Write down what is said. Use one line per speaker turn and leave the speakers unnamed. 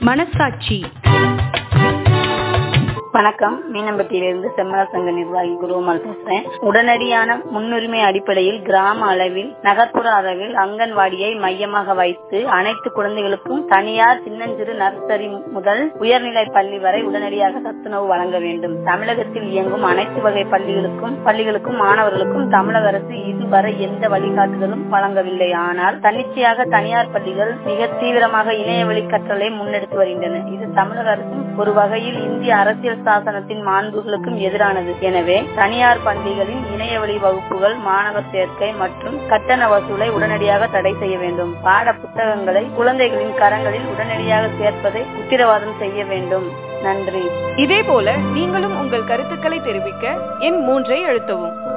மனசாட்சி
வணக்கம் மீனம்பட்டியிலிருந்து செம்மல சங்க நிர்வாகி குருமால் பேசுறேன் உடனடியான முன்னுரிமை அடிப்படையில் கிராம அளவில் நகர்ப்புற அளவில் அங்கன்வாடியை மையமாக வைத்து அனைத்து குழந்தைகளுக்கும் தனியார் சின்னஞ்சிறு நர்சரி முதல் உயர்நிலை பள்ளி வரை உடனடியாக சத்துணவு வழங்க வேண்டும் தமிழகத்தில் இயங்கும் அனைத்து வகை பள்ளிகளுக்கும் பள்ளிகளுக்கும் மாணவர்களுக்கும் தமிழக அரசு இதுவரை எந்த வழிகாட்டுதலும் வழங்கவில்லை ஆனால் தன்னிச்சையாக தனியார் பள்ளிகள் மிக தீவிரமாக இணைய வழி கற்றலை முன்னெடுத்து வருகின்றன இது தமிழக அரசும் ஒரு வகையில் இந்திய அரசியல் சாசனத்தின் மாண்புகளுக்கும் எதிரானது எனவே தனியார் பள்ளிகளின் இணைய வழி வகுப்புகள் மாணவர் சேர்க்கை மற்றும் கட்டண வசூலை உடனடியாக தடை செய்ய வேண்டும் பாட புத்தகங்களை குழந்தைகளின் கரங்களில் உடனடியாக சேர்ப்பதை உத்தரவாதம் செய்ய வேண்டும் நன்றி
இதே போல நீங்களும் உங்கள் கருத்துக்களை தெரிவிக்க எண் மூன்றை அழுத்தவும்